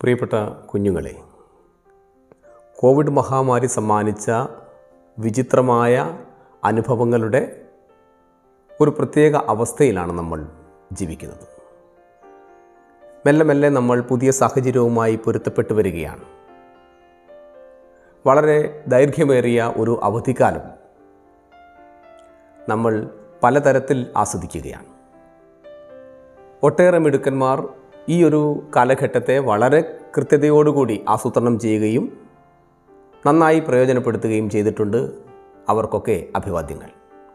പ്രിയപ്പെട്ട കുഞ്ഞുങ്ങളെ കോവിഡ് മഹാമാരി സമ്മാനിച്ച വിചിത്രമായ അനുഭവങ്ങളുടെ ഒരു പ്രത്യേക അവസ്ഥയിലാണ് നമ്മൾ ജീവിക്കുന്നത് മെല്ലെ മെല്ലെ നമ്മൾ പുതിയ സാഹചര്യവുമായി പൊരുത്തപ്പെട്ടു വരികയാണ് വളരെ ദൈർഘ്യമേറിയ ഒരു അവധിക്കാലം നമ്മൾ പലതരത്തിൽ ആസ്വദിക്കുകയാണ് ഒട്ടേറെ മിടുക്കന്മാർ ഈ ഒരു കാലഘട്ടത്തെ വളരെ കൃത്യതയോടുകൂടി ആസൂത്രണം ചെയ്യുകയും നന്നായി പ്രയോജനപ്പെടുത്തുകയും ചെയ്തിട്ടുണ്ട് അവർക്കൊക്കെ അഭിവാദ്യങ്ങൾ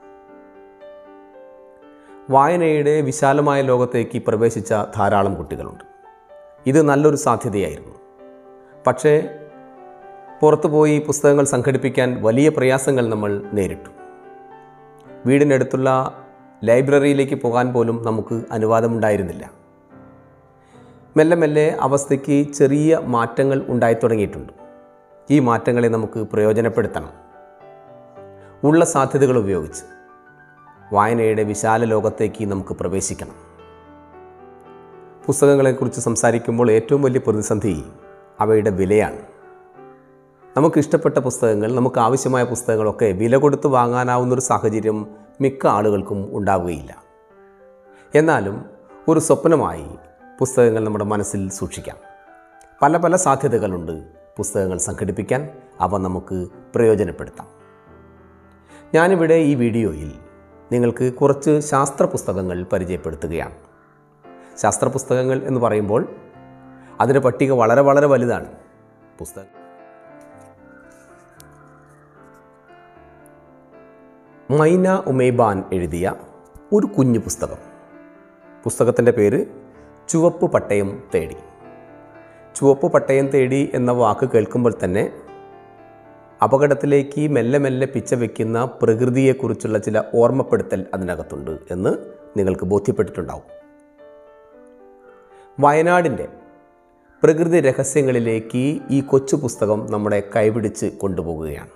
വായനയുടെ വിശാലമായ ലോകത്തേക്ക് പ്രവേശിച്ച ധാരാളം കുട്ടികളുണ്ട് ഇത് നല്ലൊരു സാധ്യതയായിരുന്നു പക്ഷേ പുറത്തു പോയി പുസ്തകങ്ങൾ സംഘടിപ്പിക്കാൻ വലിയ പ്രയാസങ്ങൾ നമ്മൾ നേരിട്ടു വീടിനടുത്തുള്ള ലൈബ്രറിയിലേക്ക് പോകാൻ പോലും നമുക്ക് അനുവാദമുണ്ടായിരുന്നില്ല മെല്ലെ മെല്ലെ അവസ്ഥയ്ക്ക് ചെറിയ മാറ്റങ്ങൾ ഉണ്ടായി തുടങ്ങിയിട്ടുണ്ട് ഈ മാറ്റങ്ങളെ നമുക്ക് പ്രയോജനപ്പെടുത്തണം ഉള്ള സാധ്യതകൾ ഉപയോഗിച്ച് വായനയുടെ വിശാല ലോകത്തേക്ക് നമുക്ക് പ്രവേശിക്കണം പുസ്തകങ്ങളെക്കുറിച്ച് സംസാരിക്കുമ്പോൾ ഏറ്റവും വലിയ പ്രതിസന്ധി അവയുടെ വിലയാണ് നമുക്ക് ഇഷ്ടപ്പെട്ട പുസ്തകങ്ങൾ നമുക്ക് ആവശ്യമായ പുസ്തകങ്ങളൊക്കെ വില കൊടുത്ത് വാങ്ങാനാവുന്നൊരു സാഹചര്യം മിക്ക ആളുകൾക്കും ഉണ്ടാവുകയില്ല എന്നാലും ഒരു സ്വപ്നമായി പുസ്തകങ്ങൾ നമ്മുടെ മനസ്സിൽ സൂക്ഷിക്കാം പല പല സാധ്യതകളുണ്ട് പുസ്തകങ്ങൾ സംഘടിപ്പിക്കാൻ അവ നമുക്ക് പ്രയോജനപ്പെടുത്താം ഞാനിവിടെ ഈ വീഡിയോയിൽ നിങ്ങൾക്ക് കുറച്ച് ശാസ്ത്ര പുസ്തകങ്ങൾ പരിചയപ്പെടുത്തുകയാണ് ശാസ്ത്ര പുസ്തകങ്ങൾ എന്ന് പറയുമ്പോൾ അതിൻ്റെ പട്ടിക വളരെ വളരെ വലുതാണ് പുസ്തകം മൈന ഉമേബാൻ എഴുതിയ ഒരു കുഞ്ഞു പുസ്തകം പുസ്തകത്തിൻ്റെ പേര് ചുവപ്പ് പട്ടയം തേടി ചുവപ്പ് പട്ടയം തേടി എന്ന വാക്ക് കേൾക്കുമ്പോൾ തന്നെ അപകടത്തിലേക്ക് മെല്ലെ മെല്ലെ പിച്ച വയ്ക്കുന്ന പ്രകൃതിയെക്കുറിച്ചുള്ള ചില ഓർമ്മപ്പെടുത്തൽ അതിനകത്തുണ്ട് എന്ന് നിങ്ങൾക്ക് ബോധ്യപ്പെട്ടിട്ടുണ്ടാവും വയനാടിൻ്റെ പ്രകൃതി രഹസ്യങ്ങളിലേക്ക് ഈ കൊച്ചു പുസ്തകം നമ്മുടെ കൈപിടിച്ച് കൊണ്ടുപോകുകയാണ്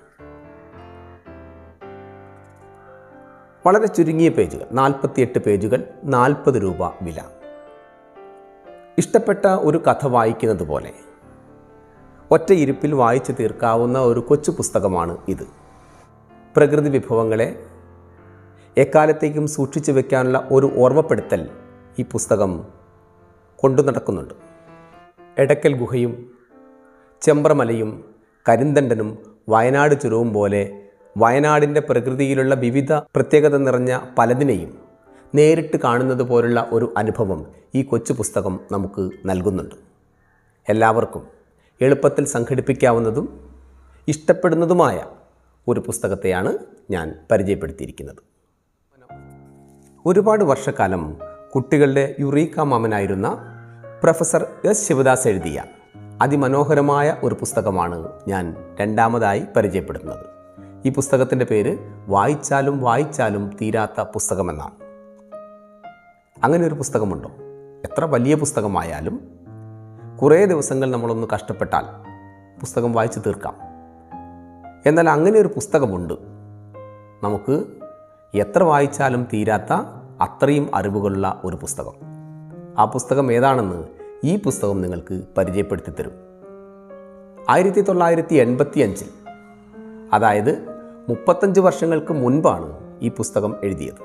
വളരെ ചുരുങ്ങിയ പേജുകൾ നാൽപ്പത്തിയെട്ട് പേജുകൾ നാൽപ്പത് രൂപ വില ഇഷ്ടപ്പെട്ട ഒരു കഥ വായിക്കുന്നത് പോലെ ഒറ്റ ഇരിപ്പിൽ വായിച്ചു തീർക്കാവുന്ന ഒരു കൊച്ചു പുസ്തകമാണ് ഇത് പ്രകൃതി വിഭവങ്ങളെ എക്കാലത്തേക്കും സൂക്ഷിച്ചു വെക്കാനുള്ള ഒരു ഓർമ്മപ്പെടുത്തൽ ഈ പുസ്തകം കൊണ്ടു നടക്കുന്നുണ്ട് എടക്കൽ ഗുഹയും ചെമ്പ്രമലയും കരിന്തണ്ടനും വയനാട് ചുരവും പോലെ വയനാടിൻ്റെ പ്രകൃതിയിലുള്ള വിവിധ പ്രത്യേകത നിറഞ്ഞ പലതിനെയും നേരിട്ട് കാണുന്നത് പോലുള്ള ഒരു അനുഭവം ഈ കൊച്ചു പുസ്തകം നമുക്ക് നൽകുന്നുണ്ട് എല്ലാവർക്കും എളുപ്പത്തിൽ സംഘടിപ്പിക്കാവുന്നതും ഇഷ്ടപ്പെടുന്നതുമായ ഒരു പുസ്തകത്തെയാണ് ഞാൻ പരിചയപ്പെടുത്തിയിരിക്കുന്നത് ഒരുപാട് വർഷക്കാലം കുട്ടികളുടെ യുറീക്ക മാമനായിരുന്ന പ്രൊഫസർ എസ് ശിവദാസ് എഴുതിയ അതിമനോഹരമായ ഒരു പുസ്തകമാണ് ഞാൻ രണ്ടാമതായി പരിചയപ്പെടുത്തുന്നത് ഈ പുസ്തകത്തിൻ്റെ പേര് വായിച്ചാലും വായിച്ചാലും തീരാത്ത പുസ്തകമെന്നാണ് അങ്ങനെ ഒരു പുസ്തകമുണ്ടോ എത്ര വലിയ പുസ്തകമായാലും കുറേ ദിവസങ്ങൾ നമ്മളൊന്ന് കഷ്ടപ്പെട്ടാൽ പുസ്തകം വായിച്ചു തീർക്കാം എന്നാൽ അങ്ങനെ ഒരു പുസ്തകമുണ്ട് നമുക്ക് എത്ര വായിച്ചാലും തീരാത്ത അത്രയും അറിവുകളുള്ള ഒരു പുസ്തകം ആ പുസ്തകം ഏതാണെന്ന് ഈ പുസ്തകം നിങ്ങൾക്ക് പരിചയപ്പെടുത്തി തരും ആയിരത്തി തൊള്ളായിരത്തി എൺപത്തി അഞ്ചിൽ അതായത് മുപ്പത്തഞ്ച് വർഷങ്ങൾക്ക് മുൻപാണ് ഈ പുസ്തകം എഴുതിയത്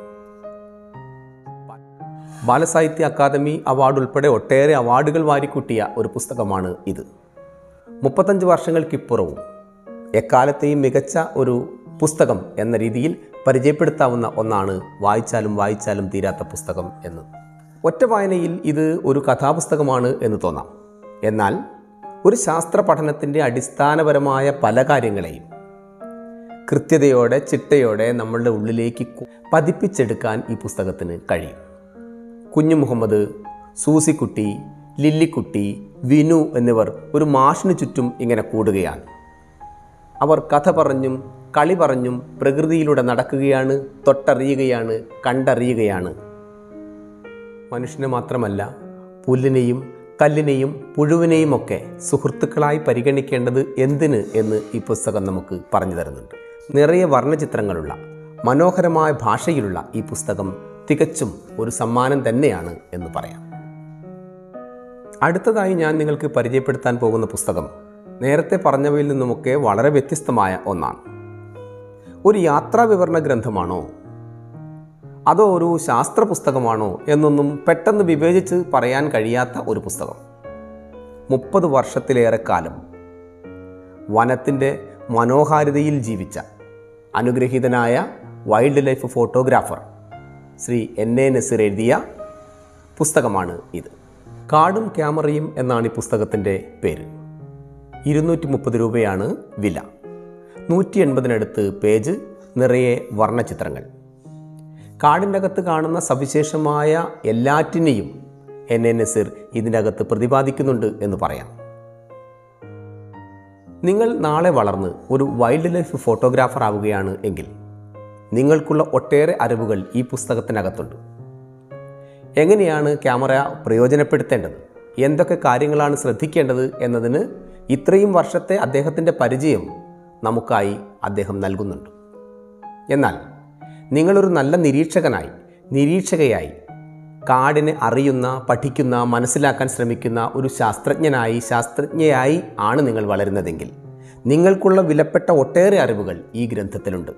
ബാലസാഹിത്യ അക്കാദമി അവാർഡ് ഉൾപ്പെടെ ഒട്ടേറെ അവാർഡുകൾ വാരിക്കൂട്ടിയ ഒരു പുസ്തകമാണ് ഇത് മുപ്പത്തഞ്ച് വർഷങ്ങൾക്കിപ്പുറവും എക്കാലത്തെയും മികച്ച ഒരു പുസ്തകം എന്ന രീതിയിൽ പരിചയപ്പെടുത്താവുന്ന ഒന്നാണ് വായിച്ചാലും വായിച്ചാലും തീരാത്ത പുസ്തകം എന്ന് ഒറ്റ വായനയിൽ ഇത് ഒരു കഥാപുസ്തകമാണ് എന്ന് തോന്നാം എന്നാൽ ഒരു ശാസ്ത്ര പഠനത്തിൻ്റെ അടിസ്ഥാനപരമായ പല കാര്യങ്ങളെയും കൃത്യതയോടെ ചിട്ടയോടെ നമ്മളുടെ ഉള്ളിലേക്ക് പതിപ്പിച്ചെടുക്കാൻ ഈ പുസ്തകത്തിന് കഴിയും കുഞ്ഞു മുഹമ്മദ് സൂസിക്കുട്ടി ലില്ലിക്കുട്ടി വിനു എന്നിവർ ഒരു മാഷിന് ചുറ്റും ഇങ്ങനെ കൂടുകയാണ് അവർ കഥ പറഞ്ഞും കളി പറഞ്ഞും പ്രകൃതിയിലൂടെ നടക്കുകയാണ് തൊട്ടറിയുകയാണ് കണ്ടറിയുകയാണ് മനുഷ്യനെ മാത്രമല്ല പുല്ലിനെയും കല്ലിനെയും പുഴുവിനെയും ഒക്കെ സുഹൃത്തുക്കളായി പരിഗണിക്കേണ്ടത് എന്തിന് എന്ന് ഈ പുസ്തകം നമുക്ക് പറഞ്ഞു തരുന്നുണ്ട് നിറയെ വർണ്ണചിത്രങ്ങളുള്ള മനോഹരമായ ഭാഷയിലുള്ള ഈ പുസ്തകം തികച്ചും ഒരു സമ്മാനം തന്നെയാണ് എന്ന് പറയാം അടുത്തതായി ഞാൻ നിങ്ങൾക്ക് പരിചയപ്പെടുത്താൻ പോകുന്ന പുസ്തകം നേരത്തെ പറഞ്ഞവയിൽ നിന്നുമൊക്കെ വളരെ വ്യത്യസ്തമായ ഒന്നാണ് ഒരു യാത്രാ വിവരണ ഗ്രന്ഥമാണോ അതോ ഒരു ശാസ്ത്ര പുസ്തകമാണോ എന്നൊന്നും പെട്ടെന്ന് വിവേചിച്ച് പറയാൻ കഴിയാത്ത ഒരു പുസ്തകം മുപ്പത് വർഷത്തിലേറെ കാലം വനത്തിൻ്റെ മനോഹാരിതയിൽ ജീവിച്ച അനുഗ്രഹീതനായ wildlife photographer Shri N A Naseer എഴുതിയ പുസ്തകമാണ് ഇത് കാടും ക്യാമറയും എന്നാണ് ഈ പുസ്തകത്തിൻ്റെ പേര് ഇരുന്നൂറ്റി മുപ്പത് രൂപയാണ് വില നൂറ്റി എൺപതിനടുത്ത് പേജ് നിറയെ വർണ്ണചിത്രങ്ങൾ കാടിൻ്റെ അകത്ത് കാണുന്ന സവിശേഷമായ എല്ലാറ്റിനെയും എൻ എൻ നസീർ ഇതിൻ്റെ അകത്ത് പ്രതിപാദിക്കുന്നുണ്ട് എന്ന് പറയാം നിങ്ങൾ നാളെ വളർന്ന് ഒരു വൈൽഡ് ലൈഫ് ഫോട്ടോഗ്രാഫർ ആവുകയാണ് എങ്കിൽ നിങ്ങൾക്കുള്ള ഒട്ടേറെ അറിവുകൾ ഈ പുസ്തകത്തിനകത്തുണ്ട് എങ്ങനെയാണ് ക്യാമറ പ്രയോജനപ്പെടുത്തേണ്ടത് എന്തൊക്കെ കാര്യങ്ങളാണ് ശ്രദ്ധിക്കേണ്ടത് എന്നതിന് ഇത്രയും വർഷത്തെ അദ്ദേഹത്തിൻ്റെ പരിചയം നമുക്കായി അദ്ദേഹം നൽകുന്നുണ്ട് എന്നാൽ നിങ്ങളൊരു നല്ല നിരീക്ഷകനായി നിരീക്ഷകയായി കാടിനെ അറിയുന്ന പഠിക്കുന്ന മനസ്സിലാക്കാൻ ശ്രമിക്കുന്ന ഒരു ശാസ്ത്രജ്ഞനായി ശാസ്ത്രജ്ഞയായി ആണ് നിങ്ങൾ വളരുന്നതെങ്കിൽ നിങ്ങൾക്കുള്ള വിലപ്പെട്ട ഒട്ടേറെ അറിവുകൾ ഈ ഗ്രന്ഥത്തിലുണ്ട്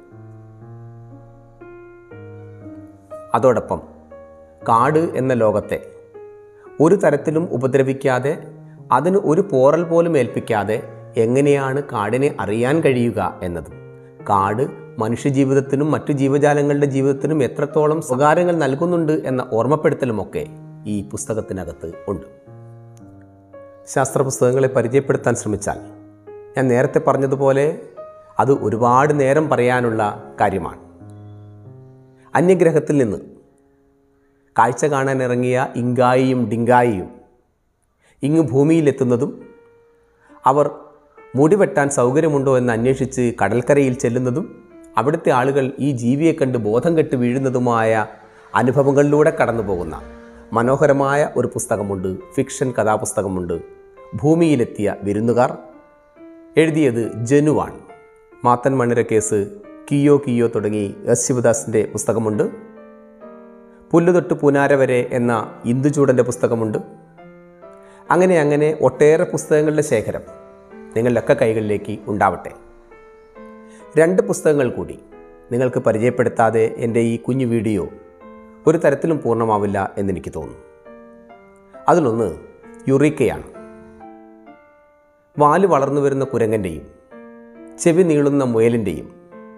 അതോടൊപ്പം കാട് എന്ന ലോകത്തെ ഒരു തരത്തിലും ഉപദ്രവിക്കാതെ അതിന് ഒരു പോറൽ പോലും ഏൽപ്പിക്കാതെ എങ്ങനെയാണ് കാടിനെ അറിയാൻ കഴിയുക എന്നതും കാട് മനുഷ്യജീവിതത്തിനും മറ്റു ജീവജാലങ്ങളുടെ ജീവിതത്തിനും എത്രത്തോളം സ്വകാര്യങ്ങൾ നൽകുന്നുണ്ട് എന്ന ഓർമ്മപ്പെടുത്തലുമൊക്കെ ഈ പുസ്തകത്തിനകത്ത് ഉണ്ട് ശാസ്ത്ര പുസ്തകങ്ങളെ പരിചയപ്പെടുത്താൻ ശ്രമിച്ചാൽ ഞാൻ നേരത്തെ പറഞ്ഞതുപോലെ അത് ഒരുപാട് നേരം പറയാനുള്ള കാര്യമാണ് അന്യഗ്രഹത്തിൽ നിന്ന് കാഴ്ച കാണാൻ ഇറങ്ങിയ ഇങ്കായിയും ഡിങ്കായിയും ഇങ്ങ് ഭൂമിയിലെത്തുന്നതും അവർ മുടിവെട്ടാൻ സൗകര്യമുണ്ടോ എന്ന് അന്വേഷിച്ച് കടൽക്കരയിൽ ചെല്ലുന്നതും അവിടുത്തെ ആളുകൾ ഈ ജീവിയെ കണ്ട് ബോധം കെട്ട് വീഴുന്നതുമായ അനുഭവങ്ങളിലൂടെ കടന്നു പോകുന്ന മനോഹരമായ ഒരു പുസ്തകമുണ്ട് ഫിക്ഷൻ കഥാപുസ്തകമുണ്ട് ഭൂമിയിലെത്തിയ വിരുന്നുകാർ എഴുതിയത് ജനുവാണ് മാത്തൻ മണ്ണിര കേസ് കിയോ കിയോ തുടങ്ങി എസ് ശിവദാസിൻ്റെ പുസ്തകമുണ്ട് പുല്ലുതൊട്ട് പുനാര വരെ എന്ന ഇന്ദുചൂടൻ്റെ പുസ്തകമുണ്ട് അങ്ങനെ അങ്ങനെ ഒട്ടേറെ പുസ്തകങ്ങളുടെ ശേഖരം നിങ്ങളുടെയൊക്കെ കൈകളിലേക്ക് ഉണ്ടാവട്ടെ രണ്ട് പുസ്തകങ്ങൾ കൂടി നിങ്ങൾക്ക് പരിചയപ്പെടുത്താതെ എൻ്റെ ഈ കുഞ്ഞു വീഡിയോ ഒരു തരത്തിലും പൂർണ്ണമാവില്ല എന്നെനിക്ക് തോന്നുന്നു അതിലൊന്ന് യുറീക്കയാണ് വാല് വളർന്നു വരുന്ന കുരങ്ങൻ്റെയും ചെവി നീളുന്ന മുയലിൻ്റെയും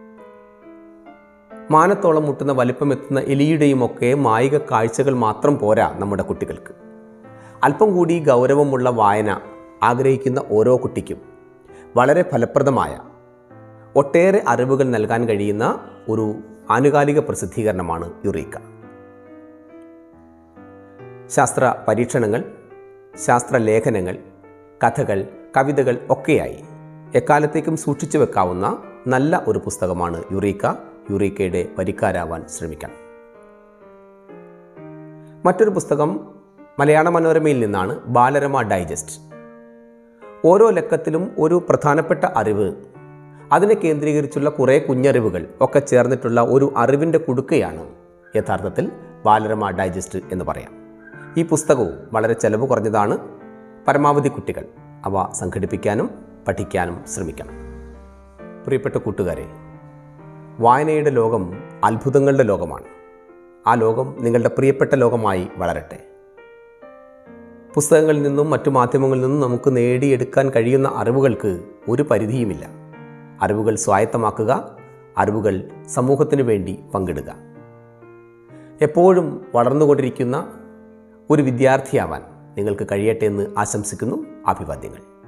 മാനത്തോളം മുട്ടുന്ന വലിപ്പമെത്തുന്ന എലിയുടെയും ഒക്കെ മായിക കാഴ്ചകൾ മാത്രം പോരാ നമ്മുടെ കുട്ടികൾക്ക് അല്പം കൂടി ഗൗരവമുള്ള വായന ആഗ്രഹിക്കുന്ന ഓരോ കുട്ടിക്കും വളരെ ഫലപ്രദമായ ഒട്ടേറെ അറിവുകൾ നൽകാൻ കഴിയുന്ന ഒരു ആനുകാലിക പ്രസിദ്ധീകരണമാണ് യുറീക്ക ശാസ്ത്ര പരീക്ഷണങ്ങൾ ശാസ്ത്ര ലേഖനങ്ങൾ കഥകൾ കവിതകൾ ഒക്കെയായി എക്കാലത്തേക്കും സൂക്ഷിച്ചു വെക്കാവുന്ന നല്ല ഒരു പുസ്തകമാണ് യുറീക്ക യുറീക്കയുടെ വരിക്കാരാവാൻ ശ്രമിക്കണം മറ്റൊരു പുസ്തകം മലയാള മനോരമയിൽ നിന്നാണ് ബാലരമ ഡൈജസ്റ്റ് ഓരോ ലക്കത്തിലും ഒരു പ്രധാനപ്പെട്ട അറിവ് അതിനെ കേന്ദ്രീകരിച്ചുള്ള കുറേ കുഞ്ഞറിവുകൾ ഒക്കെ ചേർന്നിട്ടുള്ള ഒരു അറിവിൻ്റെ കുടുക്കയാണ് യഥാർത്ഥത്തിൽ ബാലരമ ഡൈജസ്റ്റ് എന്ന് പറയാം ഈ പുസ്തകവും വളരെ ചെലവ് കുറഞ്ഞതാണ് പരമാവധി കുട്ടികൾ അവ സംഘടിപ്പിക്കാനും പഠിക്കാനും ശ്രമിക്കണം പ്രിയപ്പെട്ട കൂട്ടുകാരെ വായനയുടെ ലോകം അത്ഭുതങ്ങളുടെ ലോകമാണ് ആ ലോകം നിങ്ങളുടെ പ്രിയപ്പെട്ട ലോകമായി വളരട്ടെ പുസ്തകങ്ങളിൽ നിന്നും മറ്റു മാധ്യമങ്ങളിൽ നിന്നും നമുക്ക് നേടിയെടുക്കാൻ കഴിയുന്ന അറിവുകൾക്ക് ഒരു പരിധിയുമില്ല അറിവുകൾ സ്വായത്തമാക്കുക അറിവുകൾ സമൂഹത്തിനു വേണ്ടി പങ്കിടുക എപ്പോഴും വളർന്നുകൊണ്ടിരിക്കുന്ന ഒരു വിദ്യാർത്ഥിയാവാൻ നിങ്ങൾക്ക് കഴിയട്ടെ എന്ന് ആശംസിക്കുന്നു അഭിവാദ്യങ്ങൾ